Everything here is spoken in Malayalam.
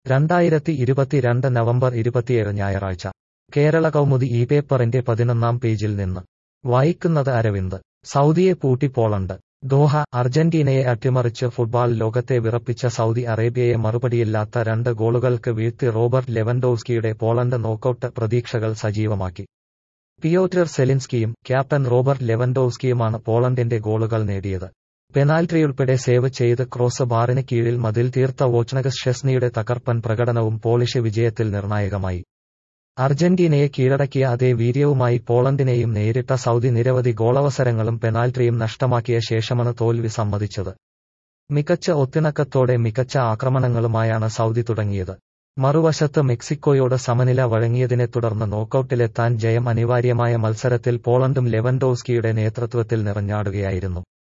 രണ്ടായിരത്തി ഇരുപത്തിരണ്ട് നവംബർ ഇരുപത്തിയേഴ് ഞായറാഴ്ച കേരള കൗമുദി ഈ പേപ്പറിന്റെ പതിനൊന്നാം പേജിൽ നിന്ന് വായിക്കുന്നത് അരവിന്ദ് സൗദിയെ പൂട്ടി പോളണ്ട് ദോഹ അർജന്റീനയെ അട്ടിമറിച്ച് ഫുട്ബോൾ ലോകത്തെ വിറപ്പിച്ച സൗദി അറേബ്യയെ മറുപടിയില്ലാത്ത രണ്ട് ഗോളുകൾക്ക് വീഴ്ത്തി റോബർട്ട് ലെവൻഡോവ്സ്കിയുടെ പോളണ്ട് നോക്കൌട്ട് പ്രതീക്ഷകൾ സജീവമാക്കി പിയോറ്റർ സെലിൻസ്കിയും ക്യാപ്റ്റൻ റോബർട്ട് ലെവൻഡോവ്സ്കിയുമാണ് പോളണ്ടിന്റെ ഗോളുകൾ നേടിയത് പെനാൽറ്റിയുൾപ്പെടെ സേവ് ചെയ്ത് ക്രോസ് ബാറിന് കീഴിൽ മതിൽ തീർത്ത വോച്നഗസ് ഷെസ്നിയുടെ തകർപ്പൻ പ്രകടനവും പോളിഷ് വിജയത്തിൽ നിർണായകമായി അർജന്റീനയെ കീഴടക്കിയ അതേ വീര്യവുമായി പോളണ്ടിനെയും നേരിട്ട സൗദി നിരവധി ഗോളവസരങ്ങളും പെനാൽറ്റിയും നഷ്ടമാക്കിയ ശേഷമാണ് തോൽവി സമ്മതിച്ചത് മികച്ച ഒത്തിണക്കത്തോടെ മികച്ച ആക്രമണങ്ങളുമായാണ് സൗദി തുടങ്ങിയത് മറുവശത്ത് മെക്സിക്കോയോട് സമനില വഴങ്ങിയതിനെ തുടർന്ന് നോക്കൌട്ടിലെത്താൻ ജയം അനിവാര്യമായ മത്സരത്തിൽ പോളണ്ടും ലെവൻഡോവ്സ്കിയുടെ നേതൃത്വത്തിൽ നിറഞ്ഞാടുകയായിരുന്നു